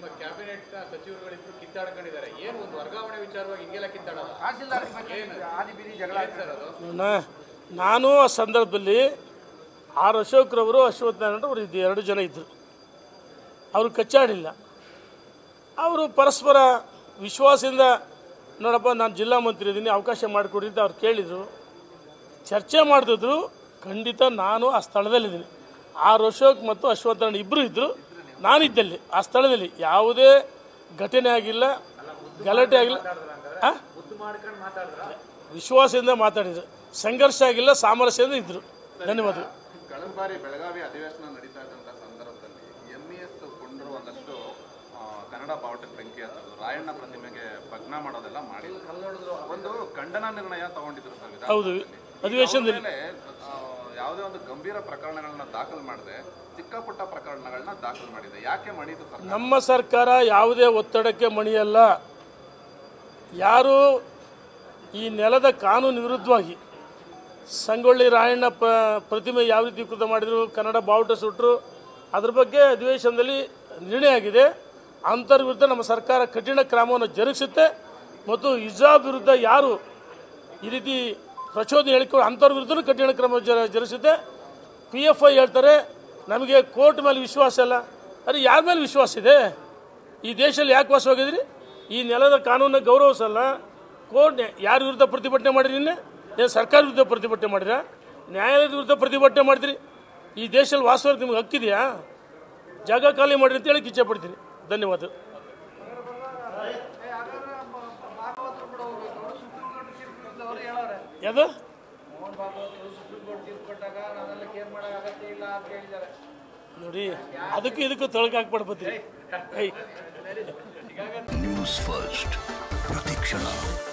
ನಿಮ್ಮ ಕ್ಯಾಬಿನೆಟ್ ಸಚಿವರುಗಳಿಬ್ರು ಕಿತ್ತಾಡ್ಕೊಂಡಿದ್ದಾರೆ ಏನು ಒಂದು ವರ್ಗಾವಣೆ ವಿಚಾರವಾಗಿ ಹಿಂಗೆಲ್ಲ ಕಿತ್ತಾಡೋದು ತಹಸೀಲ್ದಾರ್ ಬಗ್ಗೆ ಆದಿ ಬೀದಿ ಜಗಳ ಸರ್ ಅದು ನಾ- ನಾನು ಆ ಸಂದರ್ಭದಲ್ಲಿ ಆರ್ ಅಶೋಕ್ರವರು ಅಶ್ವಥ್ ನಾರಾಯಣ ಅವರು ಇದು ಎರಡು ಜನ ಇದ್ದರು ಅವರು ಕಚ್ಚಾಡಿಲ್ಲ ಅವರು ಪರಸ್ಪರ ವಿಶ್ವಾಸದಿಂದ ನೋಡಪ್ಪ ನಾನು ಜಿಲ್ಲಾ ಮಂತ್ರಿ ಇದ್ದೀನಿ ಅವಕಾಶ ಮಾಡಿಕೊಡಿ ಅಂತ ಅವ್ರು ಕೇಳಿದರು ಚರ್ಚೆ ಮಾಡ್ತಿದ್ರು ಖಂಡಿತ ನಾನು ಆ ಸ್ಥಳದಲ್ಲಿದ್ದೀನಿ ಆರ್ ಅಶೋಕ್ ಮತ್ತು ಅಶ್ವಥ್ ನಾರಾಯಣ ಇಬ್ಬರು ಇದ್ದರು ನಾನಿದ್ದಲ್ಲಿ ಆ ಸ್ಥಳದಲ್ಲಿ ಯಾವುದೇ ಘಟನೆ ಆಗಿಲ್ಲ ಗಲಾಟೆ ಆಗಿಲ್ಲ ಆ? ವಿಶ್ವಾಸದಿಂದ ಮಾತಾಡಿದ್ರು ಸಂಘರ್ಷ ಆಗಿಲ್ಲ ಸಾಮರಸ್ಯದಿಂದ ಇದ್ದರು ಧನ್ಯವಾದಗಳು ಕಳೆದ ಬಾರಿ ಬೆಳಗಾವಿ ಅಧಿವೇಶನ ನಡೀತಾ ಇದ್ದಂಥ ಸಂದರ್ಭದಲ್ಲಿ ಎಂ ಇ ಎಸ್ ಕೊಂಡರು ಒಂದಷ್ಟು ಆ, ಕನ್ನಡ ಬಾವುಟಕ್ಕೆ ಬೆಂಕಿ ಹಚ್ಚೋದು ರಾಯಣ್ಣ ಪ್ರತಿಮೆಗೆ ಭಗ್ನ ಮಾಡೋದೆಲ್ಲ ಮಾಡಿದ್ರು ಒಂದು ಖಂಡನ ನಿರ್ಣಯ ತಗೊಂಡಿದ್ರು ಸರ್ ವಿಧಾನಸಭೆಯಲ್ಲಿ. ಹೌದು ಅಧಿವೇಶನದಲ್ಲಿ ಆಮೇಲೆ, ಆ, ಯಾವುದೇ ಒಂದು ಗಂಭೀರ ಪ್ರಕರಣಗಳನ್ನ ದಾಖಲು ಮಾಡದೆ ಚಿಕ್ಕ ಪುಟ್ಟ ಪ್ರಕರಣಗಳನ್ನ ದಾಖಲು ಮಾಡಿದೆ ಯಾಕೆ ಮಾಡಿದ್ದು ಸರ್ ನಮ್ಮ ಸರ್ಕಾರ ಯಾವುದೇ ಒತ್ತಡಕ್ಕೆ ಮಣಿಯಲ್ಲ ಯಾರು ಈ ನೆಲದ ಕಾನೂನು ವಿರುದ್ಧವಾಗಿ ಸಂಗೊಳ್ಳಿ ರಾಯಣ್ಣ ಪ ಪ್ರತಿಮೆ ಯಾವ ರೀತಿ ಕೃತ ಮಾಡಿದರು ಕನ್ನಡ ಬಾವುಟ ಸುಟ್ಟರು ಅದ್ರ ಬಗ್ಗೆ ಅಧಿವೇಶನದಲ್ಲಿ ನಿರ್ಣಯ ಆಗಿದೆ ಅಂಥವ್ರ ವಿರುದ್ಧ ನಮ್ಮ ಸರ್ಕಾರ ಕಠಿಣ ಕ್ರಮವನ್ನು ಜರುಗಿಸುತ್ತೆ ಮತ್ತು ಹಿಜಾಬ್ ವಿರುದ್ಧ ಯಾರು ಈ ರೀತಿ ಪ್ರಚೋದನೆ ಹೇಳಿಕೊಂಡು ಅಂಥವ್ರ ವಿರುದ್ಧನೂ ಕಠಿಣ ಕ್ರಮ ಜ ಜರುಗಿಸುತ್ತೆ ಪಿ ಎಫ್ ಐ ಹೇಳ್ತಾರೆ ನಮಗೆ ಕೋರ್ಟ್ ಮೇಲೆ ವಿಶ್ವಾಸ ಇಲ್ಲ ಅರೆ ಯಾರ ಮೇಲೆ ವಿಶ್ವಾಸ ಇದೆ ಈ ದೇಶದಲ್ಲಿ ಯಾಕೆ ವಾಸವಾಗಿದ್ರಿ ಈ ನೆಲದ ಕಾನೂನ ಗೌರವಿಸಲ್ಲ ಕೋರ್ಟ್ ಯಾರ ವಿರುದ್ಧ ಪ್ರತಿಭಟನೆ ಮಾಡಿರಿ ನಿನ್ನೆ ಏನು ಸರ್ಕಾರ ವಿರುದ್ಧ ಪ್ರತಿಭಟನೆ ಮಾಡಿರಾ ನ್ಯಾಯಾಲಯದ ವಿರುದ್ಧ ಪ್ರತಿಭಟನೆ ಮಾಡಿದ್ರಿ ಈ ದೇಶದಲ್ಲಿ ವಾಸವಾಗಿ ನಿಮ್ಗೆ ಹಕ್ಕಿದೆಯಾ ಜಾಗ ಖಾಲಿ ಮಾಡಿರಿ ಅಂತ ಹೇಳಿ ಇಚ್ಛೆ ಪಡ್ತೀನಿ ಧನ್ಯವಾದ ಭಾಗವತರು ಕೂಡ ಹೋಗ್ಬೇಕು ಅವರು ಸುಪ್ರೀಂ ಕೋರ್ಟ್ ತೀರ್ಪು ಅವರು ಹೇಳೋರೆ ಯಾವುದು ಮೋಹನ್ ಭಾಗವತರು ಸುಪ್ರೀಂ ಕೋರ್ಟ್ ತೀರ್ಪು ಕೊಟ್ಟಾಗ ನಾವೆಲ್ಲ ಕೇರ್ ಮಾಡೋ ಅಗತ್ಯ ಇಲ್ಲ ಅಂತ ಹೇಳಿದ್ದಾರೆ ನೋಡಿ ಅದಕ್ಕೂ ಇದಕ್ಕೂ ತೊಳಗೆ ಹಾಕ್ಬಿಡ್ಬತ್ತೀರಿ ಐ ನ್ಯೂಸ್ ಫಸ್ಟ್ ಪ್ರತಿಕ್ಷಣ